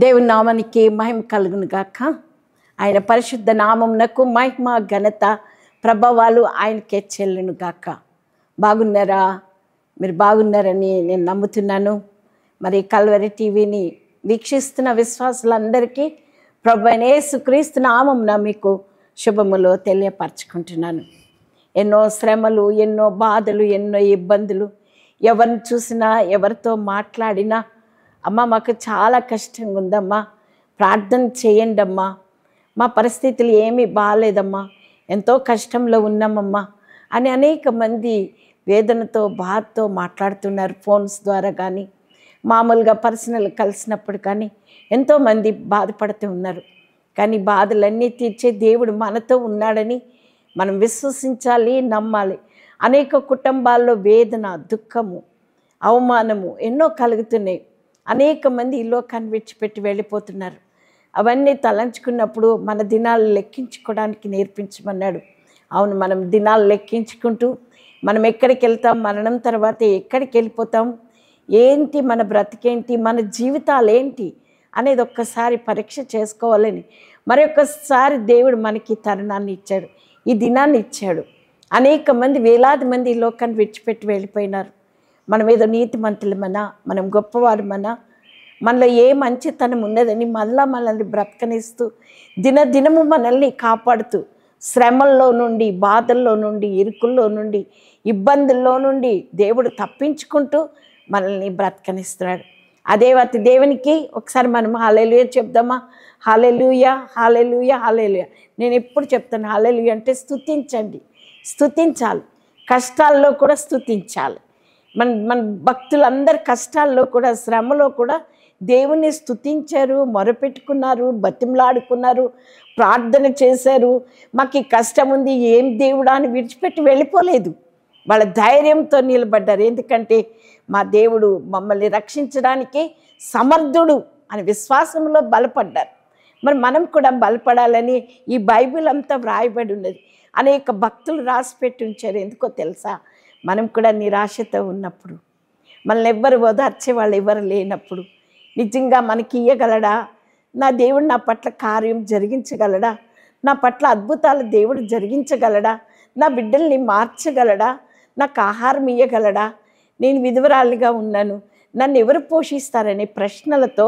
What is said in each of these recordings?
దేవుని నామానికి మహిమ కలుగును గాక ఆయన పరిశుద్ధ నామమునకు మహిమ ఘనత ప్రభావాలు ఆయనకే చెల్లును గాక బాగున్నారా మీరు బాగున్నారని నేను నమ్ముతున్నాను మరి కల్వరి టీవీని వీక్షిస్తున్న విశ్వాసులందరికీ ప్రభు అయిన యేసుక్రీస్తు నామమున మీకు శుభములు తెలియపరచుకుంటున్నాను ఎన్నో శ్రమలు ఎన్నో బాధలు ఎన్నో ఇబ్బందులు ఎవరిని చూసినా ఎవరితో మాట్లాడినా అమ్మ మాకు చాలా కష్టంగా ఉందమ్మా ప్రార్థన చేయండి అమ్మా మా పరిస్థితులు ఏమీ బాగాలేదమ్మా ఎంతో కష్టంలో ఉన్నామమ్మా అని అనేక మంది వేదనతో బాధతో మాట్లాడుతున్నారు ఫోన్స్ ద్వారా కానీ మామూలుగా పర్సనల్ కలిసినప్పుడు కానీ ఎంతోమంది బాధపడుతూ ఉన్నారు కానీ బాధలన్నీ తీర్చే దేవుడు మనతో ఉన్నాడని మనం విశ్వసించాలి నమ్మాలి అనేక కుటుంబాల్లో వేదన దుఃఖము అవమానము ఎన్నో కలుగుతున్నాయి అనేక మంది ఈ లోకాన్ని విడిచిపెట్టి వెళ్ళిపోతున్నారు అవన్నీ తలంచుకున్నప్పుడు మన దినాలు లెక్కించుకోవడానికి నేర్పించమన్నాడు అవును మనం దినాలు లెక్కించుకుంటూ మనం ఎక్కడికి వెళ్తాం మరణం తర్వాత ఎక్కడికి వెళ్ళిపోతాం ఏంటి మన బ్రతికేంటి మన జీవితాలు ఏంటి అనేది ఒక్కసారి పరీక్ష చేసుకోవాలని మరొకసారి దేవుడు మనకి తరుణాన్ని ఇచ్చాడు ఈ దినాన్ని ఇచ్చాడు అనేక మంది వేలాది మంది ఈ లోకాన్ని విడిచిపెట్టి వెళ్ళిపోయినారు మనం ఏదో నీతిమంతులమనా మనం గొప్పవారమనా మనలో ఏ మంచితనం ఉన్నదని మళ్ళా మనల్ని బ్రతకనిస్తూ దినదినము మనల్ని కాపాడుతూ శ్రమల్లో నుండి బాధల్లో నుండి ఇరుకుల్లో నుండి ఇబ్బందుల్లో నుండి దేవుడు తప్పించుకుంటూ మనల్ని బ్రతకనిస్తున్నాడు అదే అతి దేవునికి ఒకసారి మనం హాలెలుయ చెప్దామా హాలెలుయ హాలెలుయ హాలెలుయ నేను ఎప్పుడు చెప్తాను హాలెలుయ అంటే స్తుతించండి స్తుతించాలి కష్టాల్లో కూడా స్తుతించాలి మన మన భక్తులందరి కష్టాల్లో కూడా శ్రమలో కూడా దేవుని స్తుతించారు మొరపెట్టుకున్నారు బతిమలాడుకున్నారు ప్రార్థన చేశారు మాకు ఈ కష్టం ఉంది ఏం దేవుడా అని విడిచిపెట్టి వెళ్ళిపోలేదు వాళ్ళ ధైర్యంతో నిలబడ్డారు ఎందుకంటే మా దేవుడు మమ్మల్ని రక్షించడానికి సమర్థుడు అని విశ్వాసంలో బలపడ్డారు మరి మనం కూడా బలపడాలని ఈ బైబిల్ అంతా వ్రాయబడి ఉన్నది అనేక భక్తులు రాసి పెట్టి ఉంచారు ఎందుకో తెలుసా మనం కూడా నిరాశతో ఉన్నప్పుడు మనల్ని ఎవ్వరు ఓదార్చే వాళ్ళు ఎవరు లేనప్పుడు నిజంగా మనకి ఇయ్యగలడా నా దేవుడు నా పట్ల కార్యం జరిగించగలడా నా పట్ల అద్భుతాలు దేవుడు జరిగించగలడా నా బిడ్డల్ని మార్చగలడా నాకు ఆహారం ఇయ్యగలడా నేను విధవరాలిగా ఉన్నాను నన్ను ఎవరు పోషిస్తారనే ప్రశ్నలతో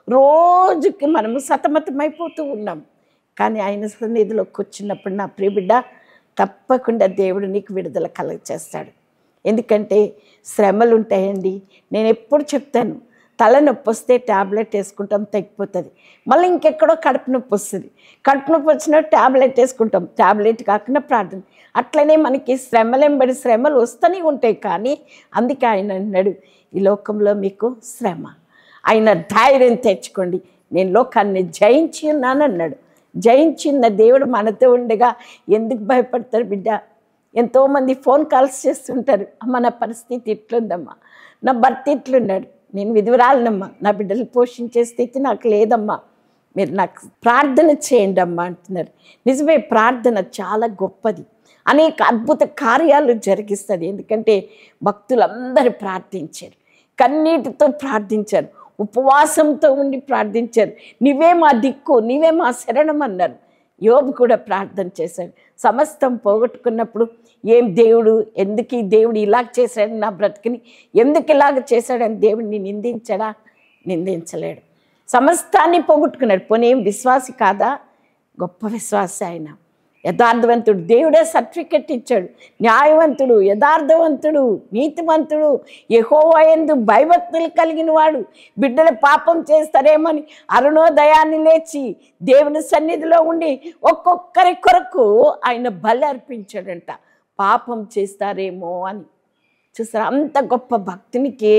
రోజుకి మనము సతమతమైపోతూ ఉన్నాం కానీ ఆయన సన్నిధిలోకి వచ్చినప్పుడు నా ప్రియ బిడ్డ తప్పకుండా దేవుడు నీకు విడుదల కలుగ చేస్తాడు ఎందుకంటే శ్రమలు ఉంటాయండి నేను ఎప్పుడు చెప్తాను తలనొప్పి వస్తే ట్యాబ్లెట్ వేసుకుంటాం తగ్గిపోతుంది మళ్ళీ ఇంకెక్కడో కడుపు నొప్పి వస్తుంది కడుపు నొప్పి వచ్చిన ట్యాబ్లెట్ వేసుకుంటాం ట్యాబ్లెట్ కాకుండా ప్రార్థన అట్లనే మనకి శ్రమలెంబడి శ్రమలు వస్తూనే ఉంటాయి కానీ అందుకే ఆయన అన్నాడు ఈ లోకంలో మీకు శ్రమ ఆయన ధైర్యం తెచ్చుకోండి నేను లోకాన్ని జయించి ఉన్నాను అన్నాడు జయించిన దేవుడు మనతో ఉండగా ఎందుకు భయపడతారు బిడ్డ ఎంతోమంది ఫోన్ కాల్స్ చేస్తుంటారు అమ్మ నా పరిస్థితి ఇట్లుందమ్మా నా భర్త ఇట్లున్నాడు నేను విధురాలనమ్మా నా బిడ్డలు పోషించే స్థితి నాకు లేదమ్మా మీరు నాకు ప్రార్థన చేయండి అమ్మా అంటున్నారు నిజమే ప్రార్థన చాలా గొప్పది అనేక అద్భుత కార్యాలు జరిగిస్తుంది ఎందుకంటే భక్తులందరూ ప్రార్థించారు కన్నీటితో ప్రార్థించారు ఉపవాసంతో ఉండి ప్రార్థించారు నీవే మా దిక్కు నీవే మా శరణం అన్నారు యోబు కూడా ప్రార్థన చేశాడు సమస్తం పోగొట్టుకున్నప్పుడు ఏం దేవుడు ఎందుకు ఈ దేవుడు ఇలా చేశాడు నా బ్రతికిని ఎందుకు ఇలాగ చేశాడని దేవుడిని నిందించడా నిందించలేడు సమస్తాన్ని పోగొట్టుకున్నాడు పోనీ ఏం విశ్వాసి కాదా గొప్ప విశ్వాసి ఆయన యథార్థవంతుడు దేవుడే సర్టిఫికెట్ ఇచ్చాడు న్యాయవంతుడు యథార్థవంతుడు నీతివంతుడు యహోవయందు భయభక్తులు కలిగిన వాడు బిడ్డలు పాపం చేస్తారేమని అరుణోదయాన్ని లేచి దేవుని సన్నిధిలో ఉండి ఒక్కొక్కరి కొరకు ఆయన బలి అర్పించాడంట పాపం చేస్తారేమో అని చూసారా అంత గొప్ప భక్తునికే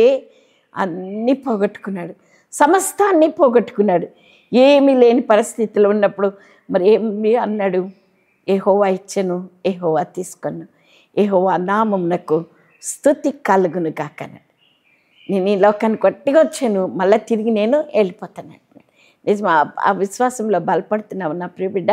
అన్నీ పోగొట్టుకున్నాడు సమస్తాన్ని పోగొట్టుకున్నాడు ఏమీ లేని పరిస్థితిలో ఉన్నప్పుడు మరి ఏమి అన్నాడు ఏహోవా ఇచ్చను ఏహోవా తీసుకొను ఏహోవా నామమునకు స్థుతి కలుగును కాకన్నాడు నేను ఈ లోకాన్ని కొట్టిగా వచ్చాను మళ్ళీ తిరిగి నేను వెళ్ళిపోతాను అంటున్నాడు నిజం ఆ విశ్వాసంలో బలపడుతున్నావు నా ప్రియ బిడ్డ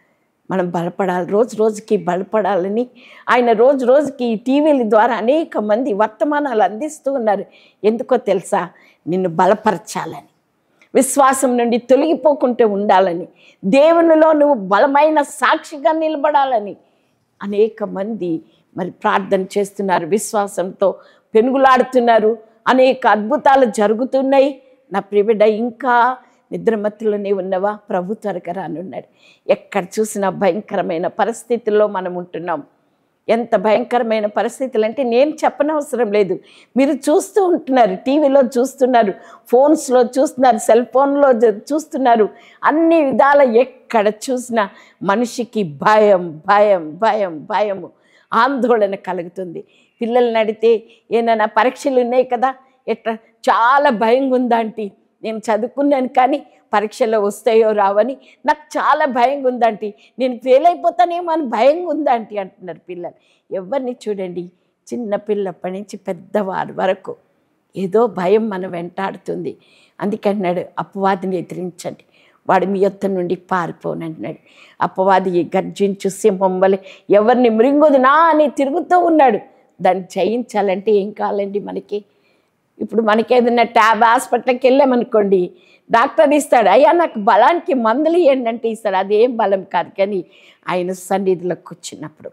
మనం బలపడాలి రోజు రోజుకి బలపడాలని ఆయన రోజు రోజుకి ఈ టీవీల ద్వారా అనేక మంది వర్తమానాలు అందిస్తూ ఉన్నారు ఎందుకో తెలుసా నిన్ను బలపరచాలని విశ్వాసం నుండి తొలగిపోకుంటూ ఉండాలని దేవునిలో నువ్వు బలమైన సాక్షిగా నిలబడాలని అనేక మంది మరి ప్రార్థన చేస్తున్నారు విశ్వాసంతో పెనుగులాడుతున్నారు అనేక అద్భుతాలు జరుగుతున్నాయి నా ప్రియబిడ్డ ఇంకా నిద్రమత్తులోనే ఉన్నవా ప్రభు త్వరగా రానున్నాడు ఎక్కడ చూసినా భయంకరమైన పరిస్థితుల్లో మనం ఉంటున్నాం ఎంత భయంకరమైన పరిస్థితులు అంటే నేను చెప్పనవసరం లేదు మీరు చూస్తూ ఉంటున్నారు టీవీలో చూస్తున్నారు ఫోన్స్లో చూస్తున్నారు సెల్ ఫోన్లో జ- చూస్తున్నారు అన్ని విధాల ఎక్కడ చూసినా మనిషికి భయం భయం భయం భయము ఆందోళన కలుగుతుంది పిల్లల్ని అడిగితే ఏమైనా పరీక్షలు ఉన్నాయి కదా ఎట్లా చాలా భయంగా ఉందా ఆంటీ నేను చదువుకున్నాను కానీ పరీక్షలో వస్తాయో రావని నాకు చాలా భయంగా ఉందంటీ నేను ఫెయిల్ అయిపోతానేమో అని భయంగా ఉందంటీ అంటున్నారు పిల్లలు ఎవరిని చూడండి చిన్న పిల్లప్పటి నుంచి పెద్దవారు వరకు ఏదో భయం మన వెంటాడుతుంది అందుకే అన్నాడు అపవాదిని ఎదిరించండి వాడు మీ యొత్త నుండి పారిపోనంటున్నాడు అపవాది గర్జించు సింహం వలె ఎవరిని మృంగుదునా అని తిరుగుతూ ఉన్నాడు దాన్ని జయించాలంటే ఏం కావాలండి మనకి ఇప్పుడు మనకి ఏదైనా ట్యాబ్ హాస్పిటల్కి వెళ్ళామనుకోండి డాక్టర్ ఇస్తాడు అయ్యా నాకు బలానికి మందులు ఇవ్వండి అంటే ఇస్తాడు అదేం బలం కాదు కానీ ఆయన సన్నిధిలో కూర్చున్నప్పుడు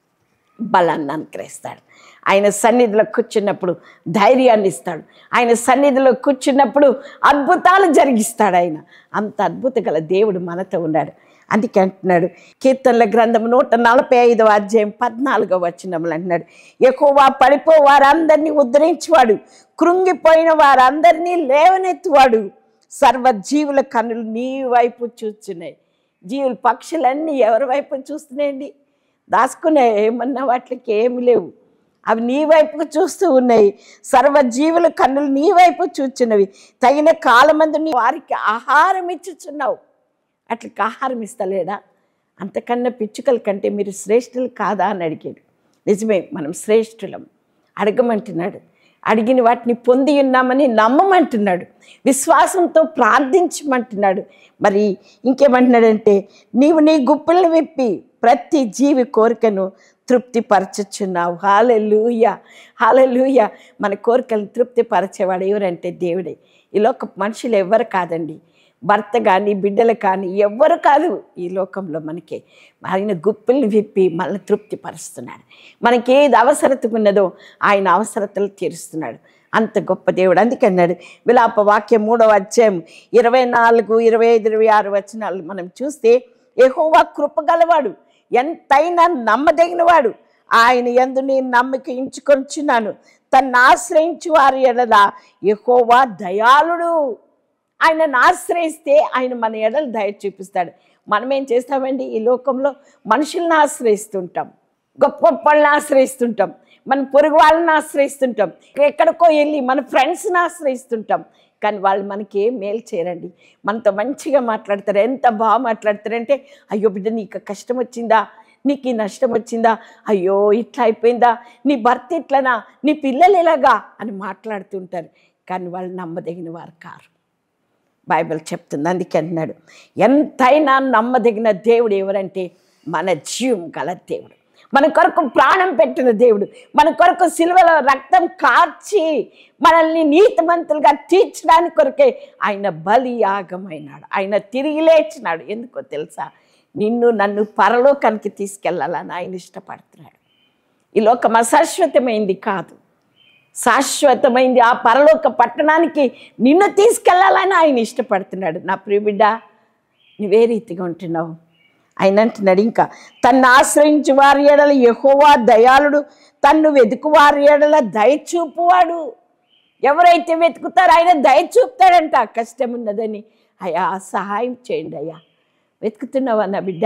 బలాన్ని అనుగ్రహిస్తాడు ఆయన సన్నిధిలో కూర్చున్నప్పుడు ధైర్యాన్ని ఇస్తాడు ఆయన సన్నిధిలో కూర్చున్నప్పుడు అద్భుతాలు జరిగిస్తాడు ఆయన అంత అద్భుత గల దేవుడు మనతో ఉన్నాడు అందుకే అంటున్నాడు కీర్తనల గ్రంథం నూట నలభై ఐదవ అధ్యాయం పద్నాలుగవ వచనములు అంటున్నాడు ఎక్కువ పడిపో వారందరినీ ఉద్ధరించేవాడు కృంగిపోయిన వారందరినీ లేవనెత్తువాడు సర్వ జీవుల కన్నులు నీ వైపు చూస్తున్నాయి జీవులు పక్షులన్నీ ఎవరి వైపు చూస్తున్నాయండి దాచుకునే ఏమన్నా వాటికి ఏమి లేవు అవి నీ వైపుకు చూస్తూ ఉన్నాయి సర్వ జీవుల కన్నులు నీ వైపు చూచున్నవి తగిన కాలమందు నీ వారికి ఆహారం ఇచ్చుచున్నావు అట్లకి ఆహారం ఇస్తలేడా అంతకన్నా పిచ్చుకల కంటే మీరు శ్రేష్ఠులు కాదా అని అడిగాడు నిజమే మనం శ్రేష్ఠులం అడగమంటున్నాడు అడిగిన వాటిని పొంది ఉన్నామని నమ్మమంటున్నాడు విశ్వాసంతో ప్రార్థించమంటున్నాడు మరి ఇంకేమంటున్నాడంటే నీవు నీ గుప్పలను విప్పి ప్రతి జీవి కోరికను తృప్తిపరచుచున్నావు హాలెలూయ హాలెలూయ మన కోరికలను తృప్తిపరచేవాడు ఎవరంటే దేవుడే ఈ లోక మనుషులు ఎవరు కాదండి భర్త కానీ బిడ్డలు కానీ ఎవ్వరు కాదు ఈ లోకంలో మనకి ఆయన గుప్పిల్ని విప్పి మనల్ని తృప్తిపరుస్తున్నాడు మనకి ఏది అవసరత ఉన్నదో ఆయన అవసరతలు తీరుస్తున్నాడు అంత గొప్ప దేవుడు అందుకన్నాడు విలాప వాక్యం మూడవ అధ్యాయం ఇరవై నాలుగు ఇరవై ఐదు ఇరవై ఆరు వచనాలు మనం చూస్తే యెహోవా కృపగలవాడు ఎంతైనా నమ్మదగినవాడు ఆయన ఎందు నేను నమ్మిక ఇంచుకొంచున్నాను తను ఆశ్రయించు వారి ఎడల యెహోవా దయాళుడు ఆయనను ఆశ్రయిస్తే ఆయన మన ఎడలు దయ చూపిస్తాడు మనం ఏం చేస్తామండి ఈ లోకంలో మనుషుల్ని ఆశ్రయిస్తుంటాం గొప్ప గొప్ప వాళ్ళని ఆశ్రయిస్తుంటాం మన పొరుగు వాళ్ళని ఆశ్రయిస్తుంటాం ఎక్కడికో వెళ్ళి మన ఫ్రెండ్స్ని ఆశ్రయిస్తుంటాం కానీ వాళ్ళు మనకి ఏం మేలు చేయరండి మనతో మంచిగా మాట్లాడతారు ఎంత బాగా మాట్లాడతారంటే అయ్యో బిడ్డ నీకు కష్టం వచ్చిందా నీకు ఈ నష్టం వచ్చిందా అయ్యో ఇట్లా అయిపోయిందా నీ భర్త ఇట్లనా నీ పిల్లలు ఎలాగా అని మాట్లాడుతుంటారు కానీ వాళ్ళు నమ్మదగిన వారు కారు బైబిల్ చెప్తుంది అందుకే అన్నాడు ఎంతైనా నమ్మదగిన దేవుడు ఎవరంటే మన జీవం గల దేవుడు మన కొరకు ప్రాణం పెట్టిన దేవుడు మన కొరకు సిలువలో రక్తం కార్చి మనల్ని నీతిమంతులుగా తీర్చడానికి కొరకే ఆయన బలి యాగమైనాడు ఆయన తిరిగి లేచినాడు ఎందుకో తెలుసా నిన్ను నన్ను పరలోకానికి తీసుకెళ్ళాలని ఆయన ఇష్టపడుతున్నాడు ఈ లోకం అశాశ్వతమైంది కాదు శాశ్వతమైంది ఆ పరలోక పట్టణానికి నిన్ను తీసుకెళ్ళాలని ఆయన ఇష్టపడుతున్నాడు నా ప్రియబిడ్డ నువ్వే రీతిగా ఉంటున్నావు ఆయన అంటున్నాడు ఇంకా తన్ను ఆశ్రయించు వారి ఎడల యెహోవా దయాళుడు తన్ను వెతుకు వారి ఎడల దయచూపువాడు ఎవరైతే వెతుకుతారో ఆయన దయ చూపుతాడంట కష్టం ఉన్నదని అయ్యా సహాయం చేయండి అయ్యా వెతుకుతున్నావా నా బిడ్డ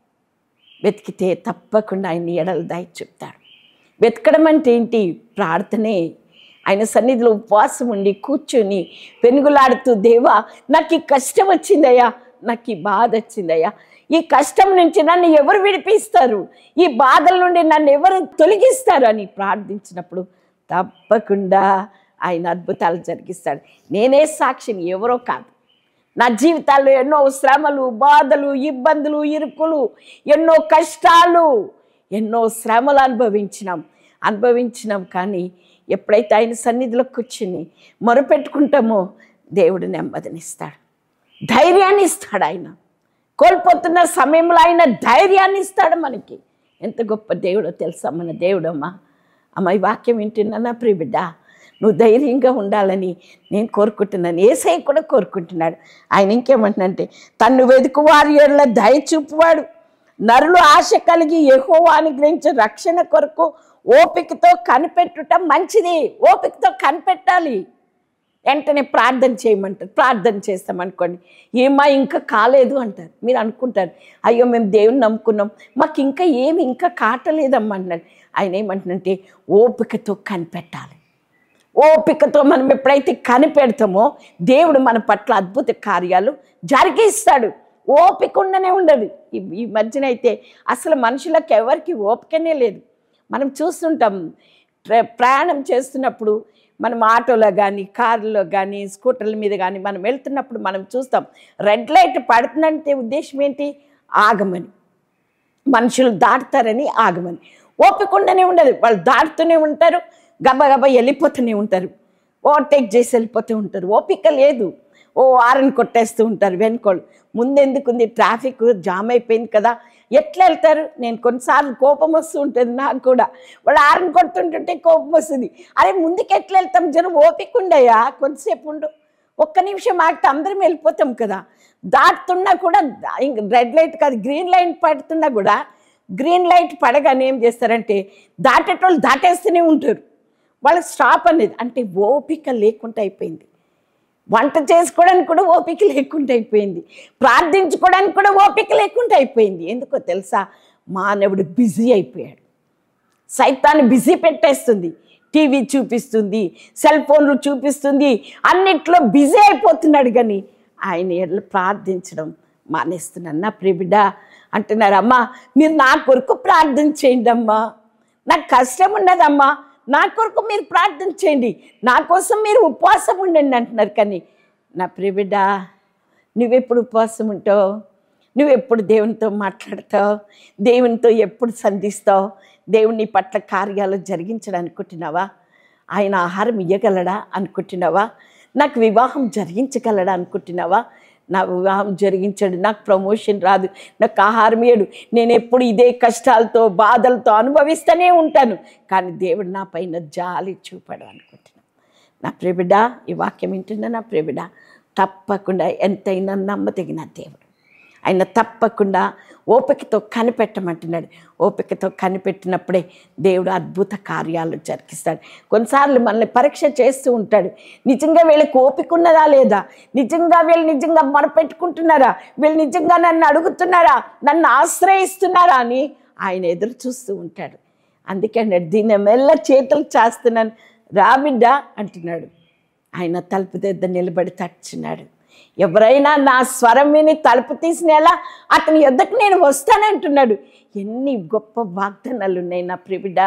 వెతికితే తప్పకుండా ఆయన ఎడలు దయ చూపుతాడు వెతకడం అంటే ఏంటి ప్రార్థనే ఆయన సన్నిధిలో ఉపవాసం ఉండి కూర్చొని పెనుగులాడుతూ దేవా నాకు ఈ కష్టం వచ్చిందయ్యా నాకు ఈ బాధ వచ్చిందయ్యా ఈ కష్టం నుంచి నన్ను ఎవరు విడిపిస్తారు ఈ బాధల నుండి నన్ను ఎవరు తొలగిస్తారు అని ప్రార్థించినప్పుడు తప్పకుండా ఆయన అద్భుతాలు జరిగిస్తాడు నేనే సాక్షిని ఎవరో కాదు నా జీవితాల్లో ఎన్నో శ్రమలు బాధలు ఇబ్బందులు ఇరుకులు ఎన్నో కష్టాలు ఎన్నో శ్రమలు అనుభవించినాం అనుభవించినాం కానీ ఎప్పుడైతే ఆయన సన్నిధిలో కూర్చుని మొరపెట్టుకుంటామో దేవుడు నెమ్మదినిస్తాడు ధైర్యాన్ని ఇస్తాడు ఆయన కోల్పోతున్న సమయంలో ఆయన ధైర్యాన్ని ఇస్తాడు మనకి ఎంత గొప్ప దేవుడో తెలుసా మన దేవుడమ్మా అమ్మ ఈ వాక్యం వింటున్నా నా ప్రియబిడ్డ నువ్వు ధైర్యంగా ఉండాలని నేను కోరుకుంటున్నాను ఏసై కూడా కోరుకుంటున్నాడు ఆయన ఇంకేమంటున్నంటే తన్ను వెతుకు వారి ఏళ్ళ దయ చూపువాడు నరులు ఆశ కలిగి యెహోవాని గురించి రక్షణ కొరకు ఓపికతో కనిపెట్టుట మంచిది ఓపికతో కనిపెట్టాలి వెంటనే ప్రార్థన చేయమంటారు ప్రార్థన చేస్తామనుకోండి ఏమా ఇంకా కాలేదు అంటారు మీరు అనుకుంటారు అయ్యో మేము దేవుని నమ్ముకున్నాం మాకు ఇంకా ఏమి ఇంకా కాటలేదమ్మా అన్నాడు ఆయన ఏమంటున్నంటే ఓపికతో కనిపెట్టాలి ఓపికతో మనం ఎప్పుడైతే కనిపెడతామో దేవుడు మన పట్ల అద్భుత కార్యాలు జరిగిస్తాడు ఓపిక ఉండనే ఉండదు ఈ ఈ మధ్యన అయితే అసలు మనుషులకు ఎవరికి ఓపికనే లేదు మనం చూస్తుంటాం ట్ర- ప్రయాణం చేస్తున్నప్పుడు మనం ఆటోలో కానీ కారులో కానీ స్కూటర్ల మీద కానీ మనం వెళ్తున్నప్పుడు మనం చూస్తాం రెడ్ లైట్ పడుతుందంటే ఉద్దేశం ఏంటి ఆగమని మనుషులు దాటుతారని ఆగమని ఓపిక ఉండనే ఉండదు వాళ్ళు దాటుతూనే ఉంటారు గబగబా వెళ్ళిపోతూనే ఉంటారు ఓవర్టేక్ చేసి వెళ్ళిపోతూ ఉంటారు ఓపిక లేదు ఓ ఆరని కొట్టేస్తూ ఉంటారు వెనుకోళ్ళు ముందెందుకుంది ట్రాఫిక్ జామ్ అయిపోయింది కదా ఎట్లా వెళ్తారు నేను కొన్నిసార్లు కోపం వస్తూ ఉంటుంది నాకు కూడా వాళ్ళు ఆరని కొడుతుంటుంటే కోపం వస్తుంది అరే ముందుకు ఎట్లా వెళ్తాం జనం ఓపిక ఉండయా కొంతసేపు ఉండు ఒక్క నిమిషం ఆగితే అందరం వెళ్ళిపోతాం కదా దాటుతున్నా కూడా ఇంక రెడ్ లైట్ కాదు గ్రీన్ లైట్ పడుతున్నా కూడా గ్రీన్ లైట్ పడగానే ఏం చేస్తారంటే దాటేటోళ్ళు దాటేస్తూనే ఉంటారు వాళ్ళకి స్టాప్ అనేది అంటే ఓపిక లేకుండా అయిపోయింది వంట చేసుకోవడానికి కూడా ఓపిక లేకుండా అయిపోయింది ప్రార్థించుకోవడానికి కూడా ఓపిక లేకుండా అయిపోయింది ఎందుకో తెలుసా మానవుడు బిజీ అయిపోయాడు సైతాన్ని బిజీ పెట్టేస్తుంది టీవీ చూపిస్తుంది సెల్ ఫోన్లు చూపిస్తుంది అన్నిట్లో బిజీ అయిపోతున్నాడు కానీ ఆయన ఎట్లా ప్రార్థించడం మానేస్తున్నాను నా ప్రియబిడ్డ అంటున్నారు అమ్మా మీరు నా కొరకు ప్రార్థన చేయండి అమ్మా నాకు కష్టం ఉండదమ్మా నా కొరకు మీరు ప్రార్థన చేయండి నా కోసం మీరు ఉపవాసం ఉండండి అంటున్నారు కానీ నా ప్రియబిడ్డ నువ్వెప్పుడు ఉపవాసం ఉంటావు నువ్వు ఎప్పుడు దేవునితో మాట్లాడతావు దేవునితో ఎప్పుడు సంధిస్తావు దేవుని పట్ల కార్యాలు జరిగించడం అనుకుంటున్నావా ఆయన ఆహారం ఇవ్వగలడా అనుకుంటున్నావా నాకు వివాహం జరిగించగలడా అనుకుంటున్నావా నా వివాహం జరిగించడు నాకు ప్రమోషన్ రాదు నాకు ఆహారం ఇయ్యడు నేను ఎప్పుడు ఇదే కష్టాలతో బాధలతో అనుభవిస్తూనే ఉంటాను కానీ దేవుడు నా పైన జాలి చూపాడు అనుకుంటున్నాను నా ప్రియబిడ్డ ఈ వాక్యం వింటున్నా నా ప్రియబిడ్డ తప్పకుండా ఎంతైనా నమ్మదగిన దేవుడు ఆయన తప్పకుండా ఓపికతో కనిపెట్టమంటున్నాడు ఓపికతో కనిపెట్టినప్పుడే దేవుడు అద్భుత కార్యాలు జరిగిస్తాడు కొన్నిసార్లు మనల్ని పరీక్ష చేస్తూ ఉంటాడు నిజంగా వీళ్ళకి ఓపిక ఉన్నదా లేదా నిజంగా వీళ్ళు నిజంగా మొరపెట్టుకుంటున్నారా వీళ్ళు నిజంగా నన్ను అడుగుతున్నారా నన్ను ఆశ్రయిస్తున్నారా అని ఆయన ఎదురు చూస్తూ ఉంటాడు అందుకే అన్నాడు దీన్ని మెల్ల చేతులు చేస్తున్నాను రా బిడ్డ అంటున్నాడు ఆయన తలుపు దగ్గర నిలబడి తట్టుచున్నాడు ఎవరైనా నా స్వరం విని తలుపు తీసినేలా అతని ఎద్దకు నేను వస్తానంటున్నాడు ఎన్ని గొప్ప వాగ్దానాలు ఉన్నాయి నా ప్రిబిడ్డ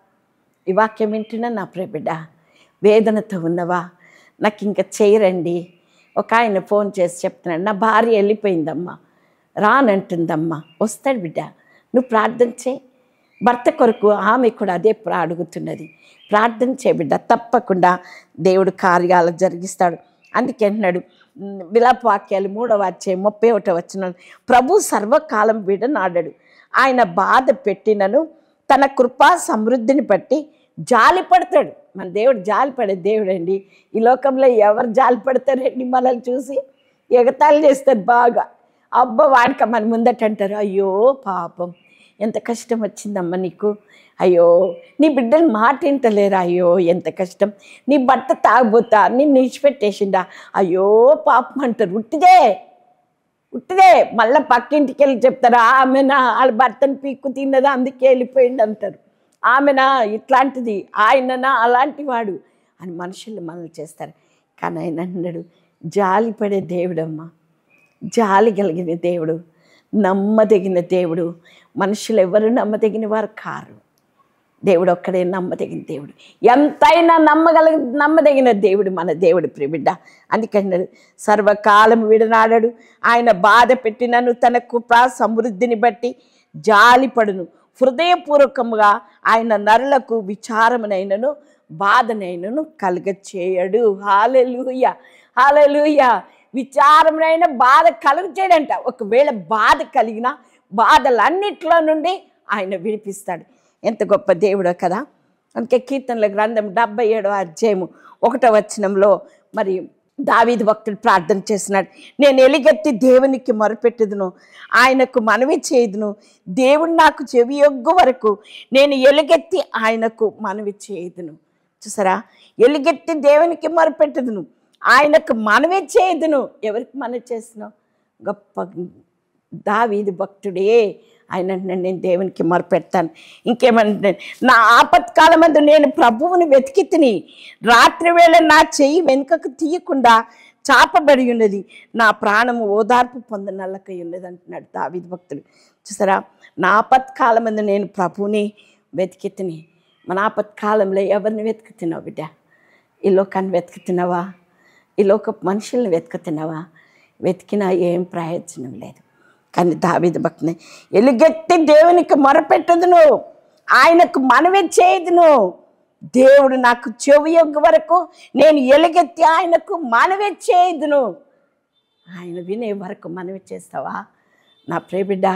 ఈ వాక్యం వింటున్నా నా ప్రిబిడ్డ వేదనతో ఉన్నవా నాకు ఇంకా చేయరండి ఒక ఆయన ఫోన్ చేసి చెప్తున్నాడు నా భార్య వెళ్ళిపోయిందమ్మా రానంటుందమ్మా వస్తాడు బిడ్డ నువ్వు ప్రార్థన చేయి భర్త కొరకు ఆమె కూడా అదే ప్రా- అడుగుతున్నది ప్రార్థన చేయ బిడ్డ తప్పకుండా దేవుడు కార్యాలు జరిగిస్తాడు అందుకే అంటున్నాడు ఉమ్, విలాప వాక్యాలు మూడవ వచ్చే ముప్పై ఒకటో వచ్చిన ప్రభు సర్వకాలం విడనాడడు ఆయన బాధ పెట్టినను తన కృపా సమృద్ధిని బట్టి జాలి పడతాడు మన దేవుడు జాలి పడే దేవుడు అండి ఈ లోకంలో ఎవరు జాలి పడతారండి మనల్ని చూసి ఎగతాళి చేస్తారు బాగా అబ్బా వాడిక మన ముందట అంటారు అయ్యో పాపం ఎంత కష్టం వచ్చిందమ్మా నీకు అయ్యో నీ బిడ్డలు మాట వింటలేరా అయ్యో ఎంత కష్టం నీ భర్త తాగబోతా నిన్ను నిడిచిపెట్టేసిండా అయ్యో పాపం అంటారు ఉట్టిదే ఉట్టిదే మళ్ళీ పక్కింటికి వెళ్ళి చెప్తారు ఆమెనా వాళ్ళ భర్తను పీక్కు తిన్నదా అందుకే వెళ్ళిపోయింది అంటారు ఆమెనా ఇట్లాంటిది ఆయననా అలాంటి వాడు అని మనుషులు మనల్ని చేస్తారు కానీ ఆయన అన్నాడు జాలి పడే దేవుడమ్మా జాలి కలిగిన దేవుడు నమ్మదగిన దేవుడు మనుషులు ఎవరు నమ్మదగిన వారు కారు దేవుడు ఒక్కడే నమ్మదగిన దేవుడు ఎంతైనా నమ్మగల నమ్మదగిన దేవుడు మన దేవుడు ప్రిబిడ్డ అందుకని సర్వకాలం విడనాడడు ఆయన బాధ పెట్టినను తన కృపా సమృద్ధిని బట్టి జాలిపడును హృదయపూర్వకముగా ఆయన నరులకు విచారమునైనను బాధనైనను కలుగ చేయడు హాలెలుయ హాలూయ విచారమైన బాధ కలుగు చేయడంట ఒకవేళ బాధ కలిగిన బాధలన్నిట్లో నుండి ఆయన విడిపిస్తాడు ఎంత గొప్ప దేవుడో కదా అందుకే కీర్తనల గ్రంథం డెబ్బై ఏడవ అధ్యాయము ఒకటో వచనంలో మరి దావీదు భక్తుడు ప్రార్థన చేస్తున్నాడు నేను ఎలిగెత్తి దేవునికి మొరపెట్టుదును ఆయనకు మనవి చేయుదును దేవుడు నాకు చెవి యొగ్గు వరకు నేను ఎలుగెత్తి ఆయనకు మనవి చేయుదును చూసారా ఎలుగెత్తి దేవునికి మొరపెట్టుదును ఆయనకు మనవి చేయుదును ఎవరికి మనవి చేస్తున్నావు గొప్ప దావీదు భక్తుడే ఆయన అంటున్నాడు, నేను దేవునికి మొరపెడతాను ఇంకేమంటే నా ఆపత్కాలమందు నేను ప్రభువుని వెతికి తిని రాత్రి వేళ నా చెయ్యి వెనుకకు తీయకుండా చాపబడి ఉన్నది నా ప్రాణము ఓదార్పు పొందనల్లకై ఉన్నది అంటున్నాడు దావీదు భక్తుడు చూసారా నా ఆపత్కాలమందు నేను ప్రభువుని వెతికి తిని మన ఆపత్కాలంలో ఎవరిని వెతుకుతున్నావు బిడ్డ ఈ లోకాన్ని వెతుకుతున్నావా ఈ లోక మనుషుల్ని వెతుకుతున్నావా వెతికినా ఏం ప్రయోజనం లేదు కానీ దావీదు భక్తుని ఎలుగెత్తి దేవునికి మొరపెట్టదును ఆయనకు మనవి చేయదును దేవుడు నాకు చెవి యొగ్గ వరకు నేను ఎలుగెత్తి ఆయనకు మనవి చేయదును ఆయన వినే వరకు మనవి చేస్తావా నా ప్రేబిడ్డ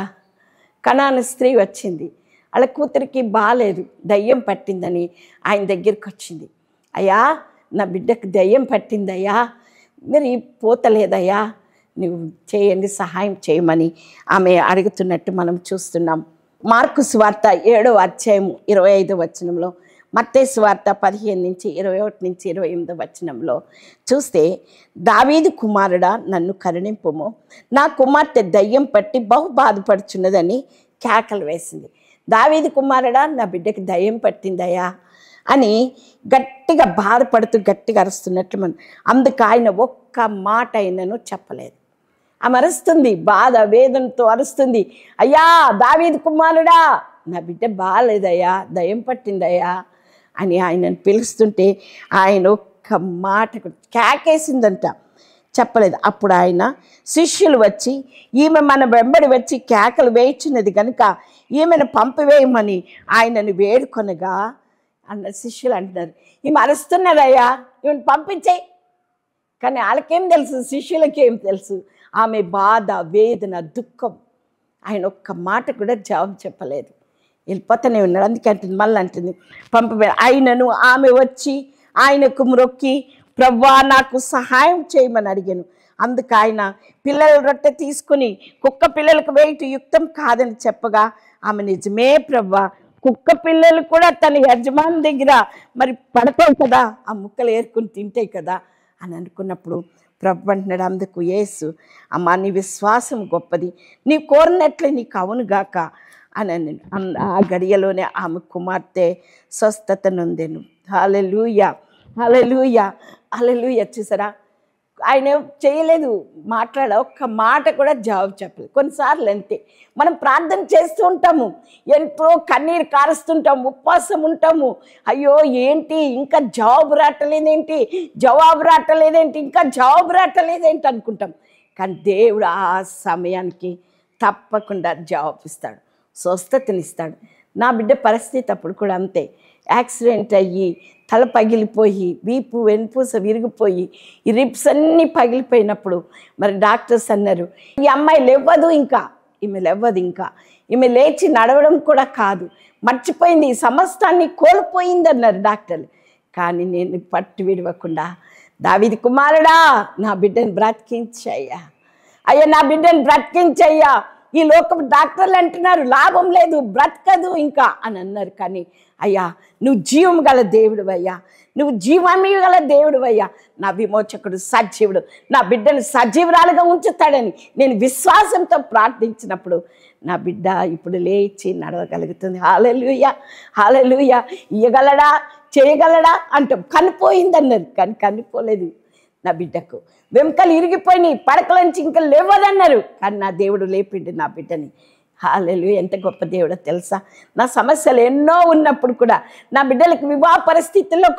కణాన స్త్రీ వచ్చింది వాళ్ళ కూతురికి బాగాలేదు దయ్యం పట్టిందని ఆయన దగ్గరికి వచ్చింది అయ్యా నా బిడ్డకు దయ్యం పట్టిందయ్యా మరి పోతలేదయ్యా నువ్వు చేయండి సహాయం చేయమని ఆమె అడుగుతున్నట్టు మనం చూస్తున్నాం మార్కు స్వార్త ఏడో అధ్యాయం ఇరవై ఐదో వచనంలో మత్తే స్వార్త పదిహేను నుంచి ఇరవై ఒకటి నుంచి ఇరవై ఎనిమిదో వచనంలో చూస్తే దావీదు కుమారుడా నన్ను కరుణింపుము నా కుమార్తె దయ్యం పట్టి బహు బాధపడుచున్నదని కేకలు వేసింది దావీదు కుమారుడా నా బిడ్డకి దయ్యం పట్టిందయ్యా అని గట్టిగా బాధపడుతూ గట్టిగా అరుస్తున్నట్లు మనం అందుకు ఆయన ఒక్క మాట అయినను చెప్పలేదు ఆమె అరుస్తుంది బాధ వేదనతో అరుస్తుంది అయ్యా దావీదు కుమారుడా నా బిడ్డ బాగాలేదయ్యా దయ్యం పట్టిందయ్యా అని ఆయనను పిలుస్తుంటే ఆయన ఒక్క మాట కూడా కేకేసిందంట చెప్పలేదు అప్పుడు ఆయన శిష్యులు వచ్చి ఈమె మన వెంబడి వచ్చి కేకలు వేయించినది కనుక ఈమెను పంపివేయమని ఆయనను వేడుకొనగా అన్న శిష్యులు అంటున్నారు ఈమె అరుస్తున్నారయ్యా ఈమెను పంపించేయి కానీ వాళ్ళకేం తెలుసు శిష్యులకి ఏం తెలుసు ఆమె బాధ వేదన దుఃఖం ఆయన ఒక్క మాట కూడా జవాబు చెప్పలేదు వెళ్ళిపోతూనే ఉన్నాడు అందుకే అంటుంది మళ్ళీ అంటుంది పంపబే ఆయనను ఆమె వచ్చి ఆయనకు మ్రొక్కి ప్రవ్వా నాకు సహాయం చేయమని అడిగాను అందుకు ఆయన పిల్లల రొట్టె తీసుకుని కుక్క పిల్లలకు వేయటం యుక్తం కాదని చెప్పగా ఆమె నిజమే ప్రవ్వా కుక్క పిల్లలు కూడా తన యజమాని దగ్గర మరి పడతాయి కదా ఆ ముక్కలు ఏరుకుని తింటాయి కదా అని అనుకున్నప్పుడు ప్రభు అంటున్నాడు అందుకు యేసు అమ్మా నీ విశ్వాసం గొప్పది నీ కోరినట్లే నీకు అవునుగాక అని అన్నాడు. అన్- ఆ గడియలోనే ఆమె కుమార్తె స్వస్థత నొందెను హాలెలూయ హాలెలూయ హాలెలూయ చూసారా ఆయన ఏం చేయలేదు మాట్లాడ ఒక్క మాట కూడా జవాబు చెప్పలేదు కొన్నిసార్లు అంతే మనం ప్రార్థన చేస్తూ ఉంటాము ఎంతో కన్నీరు కారుస్తుంటాము ఉపవాసం ఉంటాము అయ్యో ఏంటి ఇంకా జవాబు రావట్లేదేంటి జవాబు రావట్లేదేంటి ఇంకా జవాబు రావట్లేదేంటి అనుకుంటాం కానీ దేవుడు ఆ సమయానికి తప్పకుండా జవాబు ఇస్తాడు స్వస్థతనిస్తాడు నా బిడ్డ పరిస్థితి అప్పుడు కూడా అంతే యాక్సిడెంట్ అయ్యి తల పగిలిపోయి వీపు వెన్పూస విరిగిపోయి ఈ రిప్స్ అన్నీ పగిలిపోయినప్పుడు మరి డాక్టర్స్ అన్నారు ఈ అమ్మాయి లేవ్వదు ఇంకా ఈమె లేవ్వదు ఇంకా ఈమె లేచి నడవడం కూడా కాదు మర్చిపోయింది ఈ సమస్తాన్ని కోల్పోయింది అన్నారు డాక్టర్లు కానీ నేను పట్టు విడవకుండా దావిది కుమారుడా నా బిడ్డను బ్రతికించయ్యా అయ్యా నా బిడ్డను బ్రతికించయ్యా ఈ లోకం డాక్టర్లు అంటున్నారు లాభం లేదు బ్రతకదు ఇంకా అని అన్నారు కానీ అయ్యా నువ్వు జీవం గల దేవుడు అయ్యా నువ్వు జీవాన్ని గల దేవుడు అయ్యా నా విమోచకుడు సజీవుడు నా బిడ్డను సజీవురాలుగా ఉంచుతాడని నేను విశ్వాసంతో ప్రార్థించినప్పుడు నా బిడ్డ ఇప్పుడు లేచి నడవగలుగుతుంది హాలెలుయ హాలెలుయ ఇయ్యగలడా చేయగలడా అంటాం కనిపోయిందన్నారు కానీ కనిపోలేదు నా బిడ్డకు వెంకలు ఇరిగిపోయినాయి పడకలోంచి ఇంకా లేవదన్నారు కానీ నా దేవుడు లేపిండు నా బిడ్డని హాలెలు ఎంత గొప్ప దేవుడో తెలుసా నా సమస్యలు ఎన్నో ఉన్నప్పుడు కూడా నా బిడ్డలకు వివాహ పరిస్థితుల్లో కూడా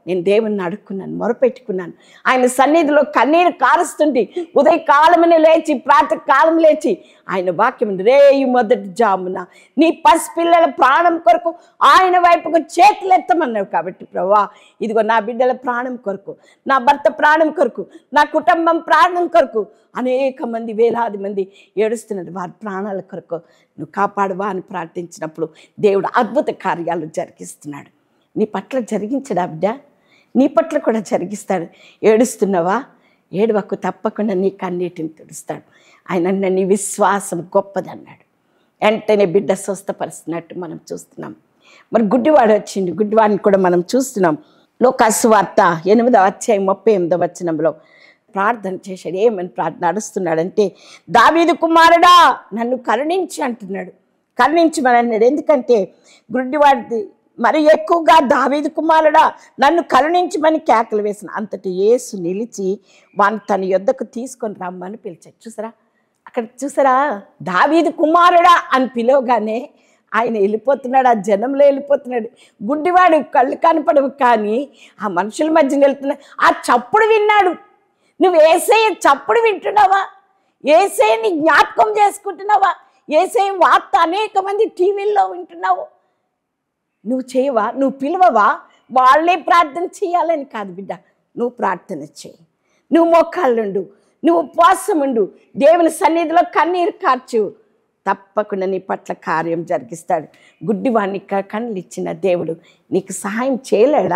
నేను దేవుణ్ణి అడుక్కున్నాను మొరపెట్టుకున్నాను ఆయన సన్నిధిలో కన్నీరు కారుస్తుంటే ఉదయ కాలమునే లేచి ప్రాతः కాలం లేచి ఆయన వాక్యం రేయి మొదటి జామున నీ పసిపిల్లల ప్రాణం కొరకు ఆయన వైపుకు చేతులెత్తమన్నావు కాబట్టి ప్రభా ఇదిగో నా బిడ్డల ప్రాణం కొరకు నా భర్త ప్రాణం కొరకు నా కుటుంబం ప్రాణం కొరకు అనేక మంది వేలాది మంది ఏడుస్తున్నారు వారి ప్రాణాల కొరకు నువ్వు కాపాడువా అని ప్రార్థించినప్పుడు దేవుడు అద్భుత కార్యాలు జరిగిస్తున్నాడు నీ పట్ల జరిగించడా బిడ్డ నీ పట్ల కూడా జరిగిస్తాడు ఏడుస్తున్నావా ఏడవకు తప్పకుండా నీ కన్నీటిని తుడుస్తాడు ఆయన అన్న నీ విశ్వాసం గొప్పదన్నాడు వెంటనే బిడ్డ స్వస్థపరుస్తున్నట్టు మనం చూస్తున్నాం మరి గుడ్డివాడు వచ్చింది గుడ్డివాడిని కూడా మనం చూస్తున్నాం లోకాసు వార్త ఎనిమిదవ అధ్యాయం ముప్పై ఎనిమిదవ వచనంలో ప్రార్థన చేశాడు ఏమని ప్రార్థన నడుస్తున్నాడంటే దావీదు కుమారుడా నన్ను కరుణించి అంటున్నాడు కరుణించమని అన్నాడు ఎందుకంటే గుడ్డివాడిది మరి ఎక్కువగా దావీదు కుమారుడా నన్ను కరుణించమని కేకలు వేసిన అంతటి యేసు నిలిచి వాని తన యొద్దకు తీసుకొని రమ్మని పిలిచాడు చూసారా అక్కడ చూసారా దావీదు కుమారుడా అని పిలవగానే ఆయన వెళ్ళిపోతున్నాడు ఆ జనంలో వెళ్ళిపోతున్నాడు గుడ్డివాడు కళ్ళు కనపడవు కానీ ఆ మనుషుల మధ్యన వెళ్తున్నాడు ఆ చప్పుడు విన్నాడు నువ్వు ఏసయ్య చప్పుడు వింటున్నావా ఏసయ్యని జ్ఞాపకం చేసుకుంటున్నావా ఏసయ్య వార్త అనేక మంది టీవీల్లో వింటున్నావు నువ్వు చేయవా నువ్వు పిలవవా వాళ్ళే ప్రార్థన చేయాలని కాదు బిడ్డ నువ్వు ప్రార్థన చేయి నువ్వు మొక్కాళ్ళుండు నువ్వు ఉపవాసం ఉండు దేవుని సన్నిధిలో కన్నీరు కార్చు తప్పకుండా నీ పట్ల కార్యం జరిగిస్తాడు గుడ్డివాణ్ణి క- కళ్ళు ఇచ్చిన దేవుడు నీకు సహాయం చేయలేడా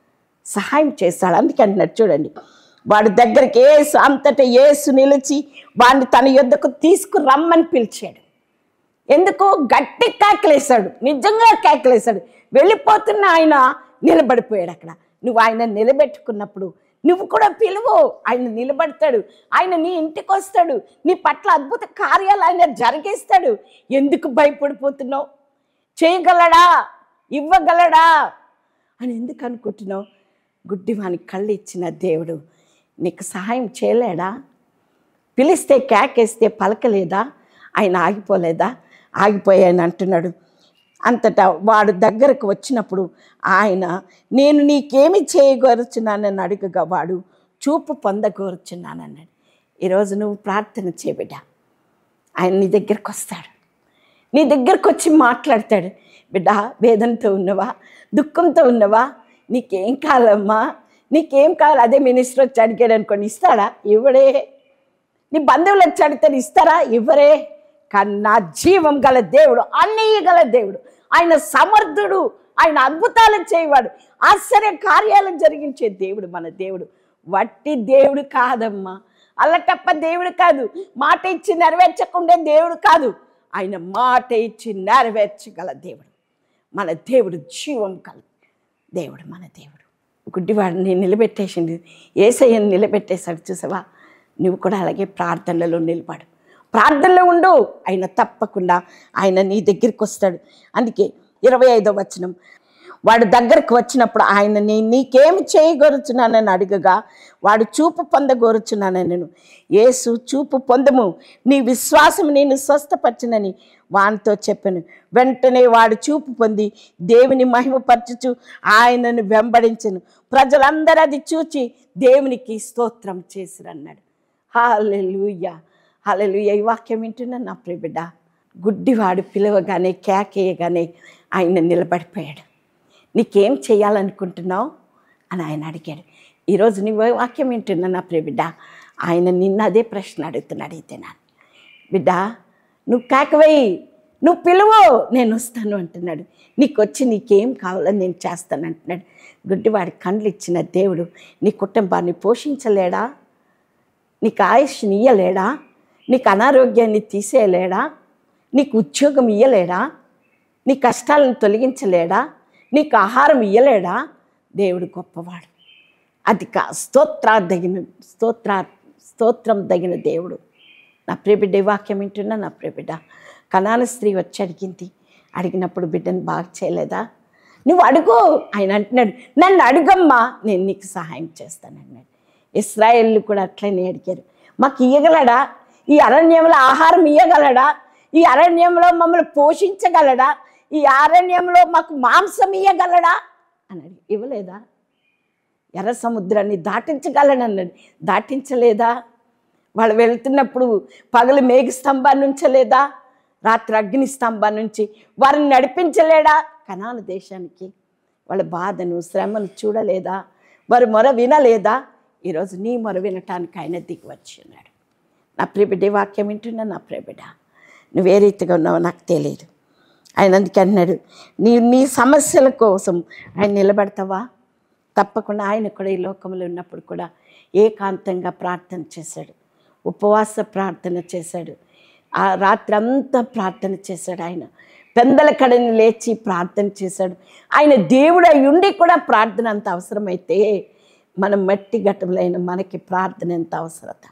సహాయం చేస్తాడు అందుకే అంటున్నాడు చూడండి వాడి దగ్గరికి ఏసు అంతటా ఏసు నిలిచి వాడిని తన యొద్దకు తీసుకురమ్మని పిలిచాడు ఎందుకు గట్టి కేకలేశాడు నిజంగా కేకలేశాడు వెళ్ళిపోతున్న ఆయన నిలబడిపోయాడు అక్కడ నువ్వు ఆయన నిలబెట్టుకున్నప్పుడు నువ్వు కూడా పిలువు ఆయన నిలబడతాడు ఆయన నీ ఇంటికి వస్తాడు నీ పట్ల అద్భుత కార్యాలు ఆయన జరిగిస్తాడు ఎందుకు భయపడిపోతున్నావు చేయగలడా ఇవ్వగలడా అని ఎందుకు అనుకుంటున్నావు గుడ్డివానికి కళ్ళు ఇచ్చిన దేవుడు నీకు సహాయం చేయలేడా పిలిస్తే కేకేస్తే పలకలేదా ఆయన ఆగిపోలేదా ఆగిపోయాయని అంటున్నాడు అంతటా వాడు దగ్గరకు వచ్చినప్పుడు ఆయన నేను నీకేమి చేయగోరుచున్నానని అడుగగా వాడు చూపు పొందగోరుచున్నానన్నాడు ఈరోజు నువ్వు ప్రార్థన చేయబిడ్డ ఆయన నీ దగ్గరకు వస్తాడు నీ దగ్గరకు వచ్చి మాట్లాడతాడు బిడ్డ వేదనతో ఉన్నవా దుఃఖంతో ఉన్నవా నీకేం కావాలమ్మా నీకేం కావాలి అదే మినిస్టర్ వచ్చి అడిగాడు అనుకోండి ఇస్తాడా ఇవ్వడే నీ బంధువులు వచ్చి అడిగితే ఇస్తారా ఇవ్వరే కానీ నా జీవం గల దేవుడు అన్నీ గల దేవుడు ఆయన సమర్థుడు ఆయన అద్భుతాలు చేయవాడు ఆశ్చర్య కార్యాలు జరిగించే దేవుడు మన దేవుడు వట్టి దేవుడు కాదమ్మా అల్లటప్ప దేవుడు కాదు మాట ఇచ్చి నెరవేర్చకుండే దేవుడు కాదు ఆయన మాట ఇచ్చి నెరవేర్చగల దేవుడు మన దేవుడు జీవం కల దేవుడు మన దేవుడు గుడ్డివాడిని నిలబెట్టేసింది ఏసయ్యని నిలబెట్టేశాడు చూసావా నువ్వు కూడా అలాగే ప్రార్థనలలో నిలబడు ప్రార్థనలో ఉండు ఆయన తప్పకుండా ఆయన నీ దగ్గరికి వస్తాడు అందుకే ఇరవై ఐదో వచనం వాడు దగ్గరకు వచ్చినప్పుడు ఆయన నీ నీకేమి చేయగోరుచున్నానని అడగగా వాడు చూపు పొందగోరుచున్నానని నేను యేసు చూపు పొందము నీ విశ్వాసం నేను స్వస్థపరచునని వానితో చెప్పాను వెంటనే వాడు చూపు పొంది దేవుని మహిమపరచుచు ఆయనను వెంబడించను ప్రజలందరూ అది చూచి దేవునికి స్తోత్రం చేసిరన్నాడు హాలెలుయ్య హాలెలుయ్య ఈ వాక్యం వింటున్నా నా ప్రియబిడ్డ గుడ్డివాడు పిలవగానే కేకేయగానే ఆయన నిలబడిపోయాడు నీకేం చేయాలనుకుంటున్నావు అని ఆయన అడిగాడు ఈరోజు నీ వాక్యం వింటున్నా నా ప్రియబిడ్డ ఆయన నిన్న అదే ప్రశ్న అడుగుతున్నాడు అయితే నా బిడ్డ నువ్వు కేకవేయి నువ్వు పిలువు నేను వస్తాను అంటున్నాడు నీకు వచ్చి నీకేం కావాలో నేను చేస్తాను అంటున్నాడు గుడ్డివాడి కండ్లు ఇచ్చిన దేవుడు నీ కుటుంబాన్ని పోషించలేడా నీకు ఆయుష్ని ఇయ్యలేడా నీకు అనారోగ్యాన్ని తీసేయలేడా నీకు ఉద్యోగం ఇయ్యలేడా నీ కష్టాలను తొలగించలేడా నీకు ఆహారం ఇయ్యలేడా దేవుడు గొప్పవాడు అది కా స్తోత్రాదగిన స్తోత్ర స్తోత్రం తగిన దేవుడు నా ప్రియబిడ్డ ఈ వాక్యం వింటున్నా నా ప్రియబిడ్డ కనాల స్త్రీ వచ్చి అడిగింది అడిగినప్పుడు బిడ్డను బాగా చేయలేదా నువ్వు అడుగు ఆయన అంటున్నాడు నన్ను అడుగమ్మా నేను నీకు సహాయం చేస్తానన్నాడు ఇస్రాయేళ్ళు కూడా అట్లనే అడిగారు మాకు ఇయ్యగలడా ఈ అరణ్యంలో ఆహారం ఇయ్యగలడా ఈ అరణ్యంలో మమ్మల్ని పోషించగలడా ఈ అరణ్యంలో మాకు మాంసం ఇయ్యగలడా అని అడిగి ఇవ్వలేదా ఎర్ర సముద్రాన్ని దాటించగలనన్నాడు దాటించలేదా వాళ్ళు వెళ్తున్నప్పుడు పగలు మేఘ స్తంభాన్ని ఉంచలేదా రాత్రి అగ్ని స్తంభాన్ని నుంచి వారిని నడిపించలేడా కనాను దేశానికి వాళ్ళ బాధను శ్రమను చూడలేదా వారి మొర వినలేదా ఈరోజు నీ మొర వినటానికి ఆయన దిగి వచ్చి ఉన్నాడు నా ప్రియబిడ్డ ఈ వాక్యం వింటున్నా నా ప్రియబిడ్డ నువ్వు ఏ రీతిగా ఉన్నావో నాకు తెలియదు ఆయన అందుకే అన్నాడు నీ నీ సమస్యల కోసం ఆయన నిలబడతావా తప్పకుండా ఆయన కూడా ఈ లోకంలో ఉన్నప్పుడు కూడా ఏకాంతంగా ప్రార్థన చేశాడు ఉపవాస ప్రార్థన చేశాడు ఆ రాత్రి అంతా ప్రార్థన చేశాడు ఆయన పెందల కడని లేచి ప్రార్థన చేశాడు ఆయన దేవుడు అయి ఉండి కూడా ప్రార్థన అంత అవసరమైతే మనం మట్టి ఘటములైన మనకి ప్రార్థన ఎంత అవసరత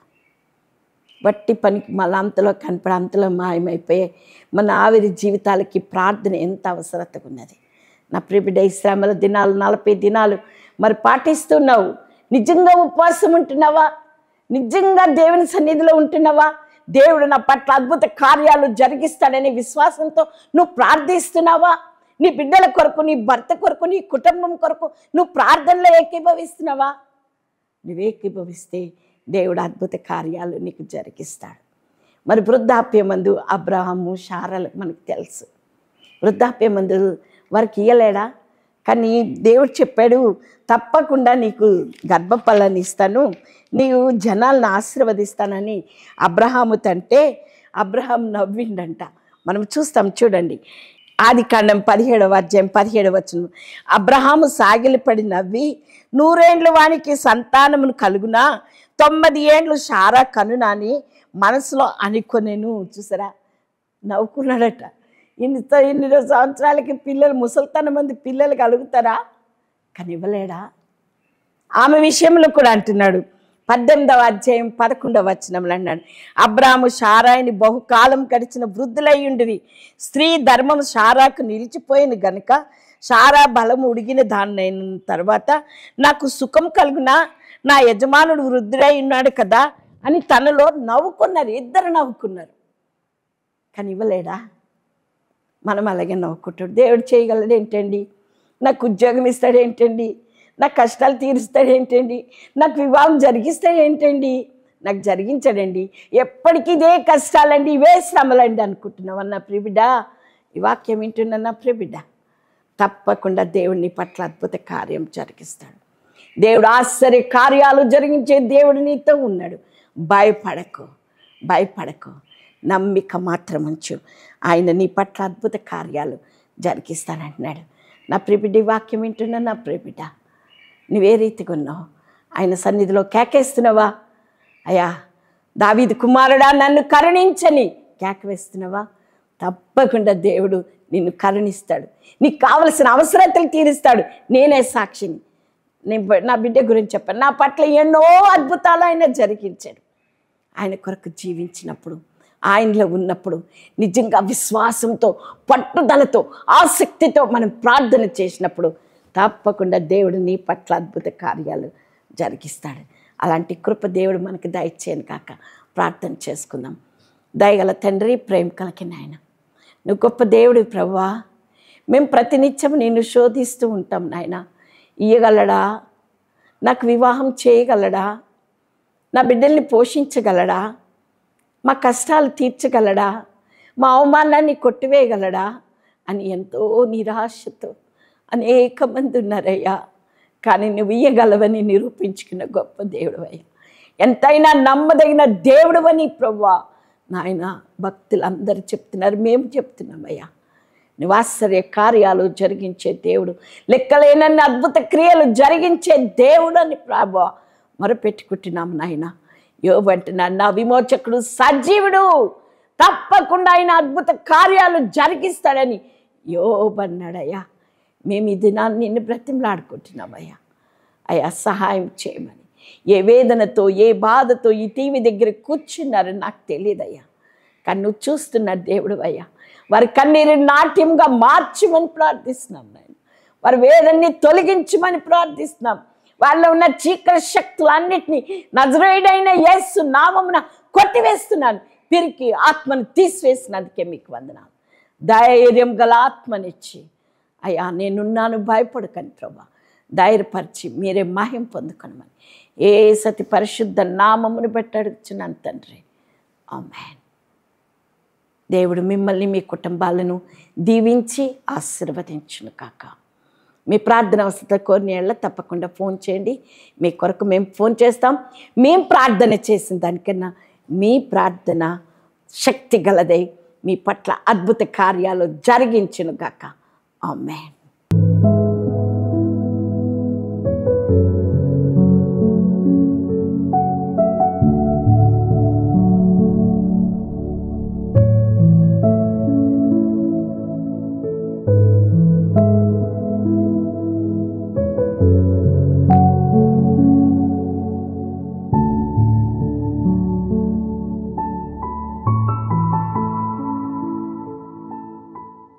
బట్టి పనికి మళ్ళీ అంతలో కనపడ అంతలో మాయమైపోయే మన ఆవిరి జీవితాలకి ప్రార్థన ఎంత అవసరత ఉన్నది నా ప్రిబిడ ఈ శ్రమల దినాలు నలభై దినాలు మరి పాటిస్తున్నావు నిజంగా ఉపవాసం ఉంటున్నావా నిజంగా దేవుని సన్నిధిలో ఉంటున్నావా దేవుడు నా పట్ల అద్భుత కార్యాలు జరిగిస్తాడనే విశ్వాసంతో నువ్వు ప్రార్థిస్తున్నావా నీ బిడ్డల కొరకు నీ భర్త కొరకు నీ కుటుంబం కొరకు నువ్వు ప్రార్థనలో ఏకీభవిస్తున్నావా నువ్వు ఏకీభవిస్తే దేవుడు అద్భుత కార్యాలు నీకు జరిగిస్తాడు మరి వృద్ధాప్యమందు అబ్రహము శారలు మనకు తెలుసు వృద్ధాప్యమందు వారికి ఇయ్యలేడా కానీ దేవుడు చెప్పాడు తప్పకుండా నీకు గర్భఫలాన్ని ఇస్తాను నీవు జనాలను ఆశీర్వదిస్తానని అబ్రహాము తంటే అబ్రహాం నవ్విండంట మనం చూస్తాం చూడండి ఆది కాండం పదిహేడవ అధ్యాయం పదిహేడవ వచనం అబ్రహాము సాగిలపడి నవ్వి నూరేండ్లు వానికి సంతానమును కలుగునా తొమ్మిది ఏండ్లు సారా కనునా అని మనసులో అనుకొనేను చూసారా నవ్వుకున్నాడట ఇన్ని ఇన్ని సంవత్సరాలకి పిల్లలు ముసలితనం మంది పిల్లలు కలుగుతారా కానీ ఇవ్వలేడా ఆమె విషయంలో కూడా అంటున్నాడు పద్దెనిమిదవ అధ్యాయం పదకొండవ వచనంలో అన్నాడు అబ్రాము షారాయిని బహుకాలం గడిచిన వృద్ధులయ్యుండిరి స్త్రీ ధర్మం షారాకు నిలిచిపోయింది గనుక షారా బలం ఉడిగిన దాన్నైన తర్వాత నాకు సుఖం కలుగునా నా యజమానుడు వృద్ధుడై ఉన్నాడు కదా అని తనలో నవ్వుకున్నారు ఇద్దరు నవ్వుకున్నారు కానీ ఇవ్వలేడా మనం అలాగే నవ్వుకుంటాడు దేవుడు చేయగలడు ఏంటండి నాకు ఉద్యోగం ఇస్తాడు ఏంటండి నా కష్టాలు తీరుస్తాడు ఏంటండి నాకు వివాహం జరిగిస్తాడు ఏంటండి నాకు జరిగించాడండి ఎప్పటికీ ఇదే కష్టాలండి ఇవే శ్రమలండి అనుకుంటున్నావు అన్న ప్రిబిడ్డ ఈ వాక్యం వింటున్నా నా ప్రిబిడ్డ తప్పకుండా దేవుడిని పట్ల అద్భుత కార్యం జరిగిస్తాడు దేవుడు ఆశ్చర్య కార్యాలు జరిగించే దేవుడు నీతో ఉన్నాడు భయపడకు భయపడకు నమ్మిక మాత్రం ఉంచు ఆయన నీ పట్ల అద్భుత కార్యాలు జరిగిస్తానంటున్నాడు నా ప్రిబిడ్డి వాక్యం వింటున్నా నా ప్రిబిడ్డ నువ్వే రీతిగా ఉన్నావు ఆయన సన్నిధిలో కేకేస్తున్నావా అయ్యా దావీదు కుమారుడా నన్ను కరుణించని కేక వేస్తున్నావా తప్పకుండా దేవుడు నిన్ను కరుణిస్తాడు నీకు కావలసిన అవసరతలు తీరుస్తాడు నేనే సాక్షిని నేను బ- నా బిడ్డ గురించి చెప్పాను నా పట్ల ఎన్నో అద్భుతాలు ఆయన జరిగించాడు ఆయన కొరకు జీవించినప్పుడు ఆయనలో ఉన్నప్పుడు నిజంగా విశ్వాసంతో పట్టుదలతో ఆసక్తితో మనం ప్రార్థన చేసినప్పుడు తప్పకుండా దేవుడు నీ పట్ల అద్భుత కార్యాలు జరిగిస్తాడు అలాంటి కృప దేవుడు మనకి దయచేయను కాక ప్రార్థన చేసుకుందాం దయగల తండ్రి ప్రేమ కలిగి నాయన నువ్వు గొప్ప దేవుడి ప్రవ్వా మేము ప్రతినిత్యం నిన్ను శోధిస్తూ ఉంటాం నాయన ఇయ్యగలడా నాకు వివాహం చేయగలడా నా బిడ్డల్ని పోషించగలడా మా కష్టాలు తీర్చగలడా మా అవమానాన్ని కొట్టివేయగలడా అని ఎంతో నిరాశతో అనేక మంది ఉన్నారయ్యా కానీ నువ్వు ఇయ్యగలవని నిరూపించుకున్న గొప్ప దేవుడు అయ్యా ఎంతైనా నమ్మదగిన దేవుడవని ప్రవ్వా నాయన భక్తులందరూ చెప్తున్నారు మేము చెప్తున్నామయ్యా నువ్వు ఆశ్చర్య కార్యాలు జరిగించే దేవుడు లెక్కలేనన్ని అద్భుత క్రియలు జరిగించే దేవుడు అని ప్రభా మొరపెట్టుకుంటున్నాము నాయన యోబంటున్నా నా విమోచకుడు సజీవుడు తప్పకుండా ఆయన అద్భుత కార్యాలు జరిగిస్తాడని యోబన్నాడయ్యా మేము ఈ దినాన్ని నిన్ను బ్రతిమలాడుకుంటున్నామయ్యా అయ్యా సహాయం చేయమని ఏ వేదనతో ఏ బాధతో ఈ టీవీ దగ్గర కూర్చున్నారని నాకు తెలియదయ్యా కానీ నువ్వు చూస్తున్న దేవుడు అయ్యా వారి కన్నీరు నాట్యంగా మార్చమని ప్రార్థిస్తున్నాం నాయన వారి వేదన్ని తొలగించమని ప్రార్థిస్తున్నాం వాళ్ళలో ఉన్న చీకటి శక్తులన్నిటినీ నజరేడైన యేసు నామమున కొట్టివేస్తున్నాను పిరికి ఆత్మను తీసివేసినందుకే మీకు వందనాలు ధైర్యం గల ఆత్మనిచ్చి అయ్యా నేనున్నాను భయపడకని ప్రభా ధైర్యపరిచి మీరే మహిం పొందుకొనమని ఏ సతి పరిశుద్ధ నామమును బట్టి అడుగుచున్నాను తండ్రి ఆమెన్ దేవుడు మిమ్మల్ని మీ కుటుంబాలను దీవించి ఆశీర్వదించును కాక మీ ప్రార్థన అవసరం కోరిన ఏళ్ళ తప్పకుండా ఫోన్ చేయండి మీ కొరకు మేము ఫోన్ చేస్తాం మేము ప్రార్థన చేసిన దానికన్నా మీ ప్రార్థన శక్తి గలదై మీ పట్ల అద్భుత కార్యాలు జరిగించును గాక ఆమెన్